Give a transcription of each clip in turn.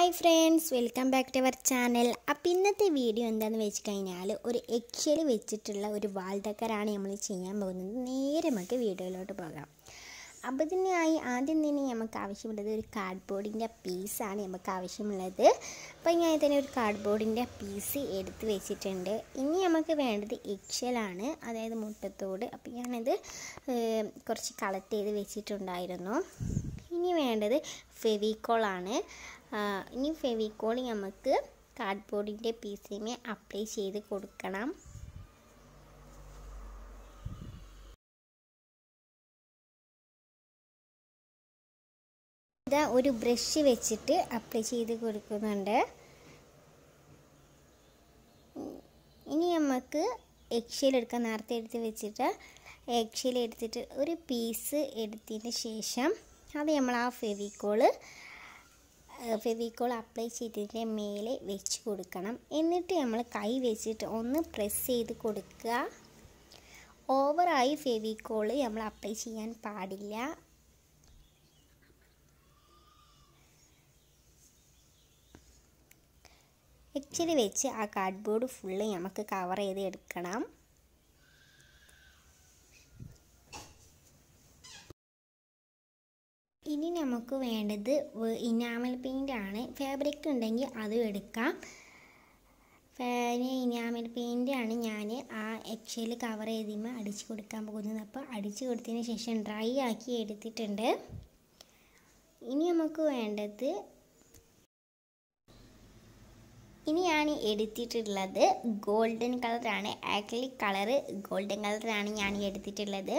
hi friends welcome back to our channel അപ്പോൾ ഇന്നത്തെ video എന്താണെന്ന് വെച്ച് കഴിഞ്ഞാൽ ഒരു എക്ഷൽ വെച്ചിട്ടുള്ള ഒരു വാൾ ഡെക്കറാണ് നമ്മൾ ചെയ്യാൻ പോകുന്നത് നേരെ നമുക്ക് വീഡിയോയിലോട്ട് പോകാം അപ്പോൾ ഇതിനായി ആദ്യം തന്നെ നമുക്ക് ആവശ്യമുള്ളത് ഒരു കാർഡ്ബോർഡിൻ്റെ പീസാണ് നമുക്ക് ആവശ്യമുള്ളത് അപ്പോൾ ഞാൻ തന്നെ ഒരു കാർഡ്ബോർഡിൻ്റെ പീസ് എടുത്ത് വെച്ചിട്ടുണ്ട് ഇനി നമുക്ക് വേണ്ടത് എക്ഷലാണ് അതായത് മുട്ടത്തോട് അപ്പോൾ ഞാനത് ഏഹ്, കുറച്ച് കളക്ട് ചെയ്ത് വെച്ചിട്ടുണ്ടായിരുന്നു ഇനി വേണ്ടത് ഫെവിക്കോളാണ് ഇനി ഫെവിക്കോൾ നമുക്ക് കാർഡ്ബോർഡിൻ്റെ പീസിമേ അപ്ലൈ ചെയ്ത് കൊടുക്കണം ഇതാ ഒരു ബ്രഷ് വെച്ചിട്ട് അപ്ലൈ ചെയ്ത് കൊടുക്കുന്നുണ്ട് ഇനി നമുക്ക് എക്ഷ്യൽ എടുക്കാൻ നേരത്തെ എടുത്ത് വെച്ചിട്ട് എക്ഷ്യൽ എടുത്തിട്ട് ഒരു പീസ് എടുത്തതിന് ശേഷം അത് നമ്മൾ ആ ഫെവിക്കോള് ഫെവിക്കോൾ അപ്ലൈ ചെയ്തതിൻ്റെ മേലെ വെച്ച് കൊടുക്കണം എന്നിട്ട് നമ്മൾ കൈ വെച്ചിട്ട് ഒന്ന് പ്രസ് ചെയ്ത് കൊടുക്കുക ഓവറായി ഫെവിക്കോള് നമ്മൾ അപ്ലൈ ചെയ്യാൻ പാടില്ല എക്ച്വലി വെച്ച് ആ കാർഡ്ബോർഡ് ഫുള്ള് നമുക്ക് കവർ ചെയ്ത് എടുക്കണം ഇനി നമുക്ക് വേണ്ടത് ഇനാമൽ പെയിൻ്റ് ആണ് ഫാബ്രിക് ഉണ്ടെങ്കിൽ അതും എടുക്കാം ഇനാമൽ പെയിൻ്റ് ആണ് ഞാൻ ആ എക്സൽ കവർ ചെയ്തിമ അടിച്ചു കൊടുക്കാൻ പോകുന്നത് അപ്പോൾ അടിച്ചു കൊടുത്തതിന് ശേഷം ഡ്രൈ ആക്കി എടുത്തിട്ടുണ്ട് ഇനി നമുക്ക് വേണ്ടത് ഇനി ഞാൻ എടുത്തിട്ടുള്ളത് ഗോൾഡൻ കളറാണ് ആക്ച്വലി കളറ് ഗോൾഡൻ കളറാണ് ഞാൻ എടുത്തിട്ടുള്ളത്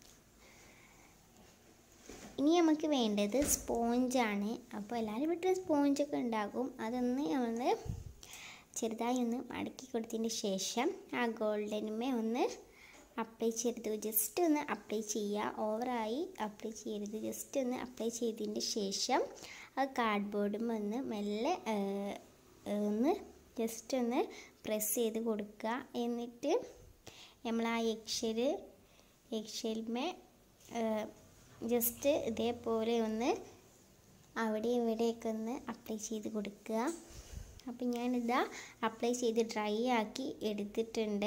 ഇനി നമുക്ക് വേണ്ടത് സ്പോഞ്ചാണ് അപ്പോൾ എല്ലാവരും വീട്ടിൽ സ്പോഞ്ചൊക്കെ ഉണ്ടാകും അതൊന്ന് നമ്മൾ ചെറുതായി ഒന്ന് മടക്കി കൊടുത്തതിന് ശേഷം ആ ഗോൾഡനുമേ ഒന്ന് അപ്ലൈ ചെയ്ത് ജസ്റ്റ് ഒന്ന് അപ്ലൈ ചെയ്യുക ഓവറായി അപ്ലൈ ചെയ്യരുത് ജസ്റ്റ് ഒന്ന് അപ്ലൈ ചെയ്തതിന് ശേഷം ആ കാർഡ്ബോർഡും ഒന്ന് മെല്ലെ ഒന്ന് ജസ്റ്റ് ഒന്ന് പ്രസ് ചെയ്ത് കൊടുക്കുക എന്നിട്ട് നമ്മൾ ആ എക്ഷൽ എക്ഷൽമേ ജസ്റ്റ് ഇതേപോലെ ഒന്ന് അവിടെ ഇവിടെയൊക്കെ ഒന്ന് അപ്ലൈ ചെയ്ത് കൊടുക്കുക അപ്പം ഞാനിതാ അപ്ലൈ ചെയ്ത് ഡ്രൈ ആക്കി എടുത്തിട്ടുണ്ട്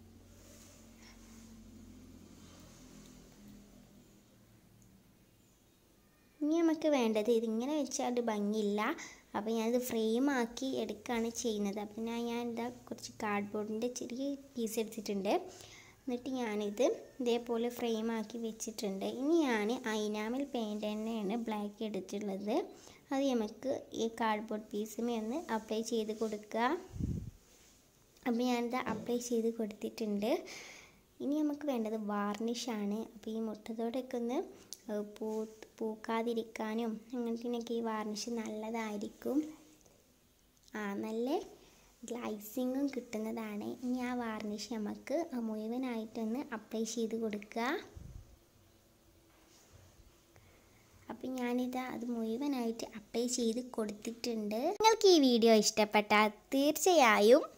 ഇനി നമുക്ക് വേണ്ടത് ഇതിങ്ങനെ വെച്ചാൽ അത് ഭംഗിയില്ല അപ്പോൾ ഞാനിത് ഫ്രെയിം ആക്കി എടുക്കുകയാണ് ചെയ്യുന്നത് അപ്പോൾ ഞാൻ ഞാൻ ഇതാ കുറച്ച് കാർഡ്ബോർഡിൻ്റെ ചെറിയ പീസ് എടുത്തിട്ടുണ്ട് എന്നിട്ട് ഞാനിത് ഇതേപോലെ ഫ്രെയിം ആക്കി വെച്ചിട്ടുണ്ട് ഇനി ഞാൻ ഐനാമിൽ പെയിൻ്റ് തന്നെയാണ് ബ്ലാക്ക് എടുത്തിട്ടുള്ളത് അത് നമുക്ക് ഈ കാർഡ്ബോർഡ് പീസുമേ ഒന്ന് അപ്ലൈ ചെയ്ത് കൊടുക്കുക അപ്പോൾ ഞാനിത് അപ്ലൈ ചെയ്ത് കൊടുത്തിട്ടുണ്ട് ഇനി നമുക്ക് വേണ്ടത് വാർണിഷാണ് അപ്പോൾ ഈ മുട്ടത്തോടൊക്കെ ഒന്ന് പൂ പൂക്കാതിരിക്കാനും അങ്ങനത്തേനൊക്കെ ഈ വാർണിഷ് നല്ലതായിരിക്കും ആ നല്ല ഗ്ലൈസിങ്ങും കിട്ടുന്നതാണ് ഇനി ആ വാർണിഷ് നമുക്ക് മുഴുവനായിട്ടൊന്ന് അപ്ലൈ ചെയ്ത് കൊടുക്കുക അപ്പം ഞാനിത് അത് മുഴുവനായിട്ട് അപ്ലൈ ചെയ്ത് കൊടുത്തിട്ടുണ്ട് നിങ്ങൾക്ക് ഈ വീഡിയോ ഇഷ്ടപ്പെട്ടാൽ തീർച്ചയായും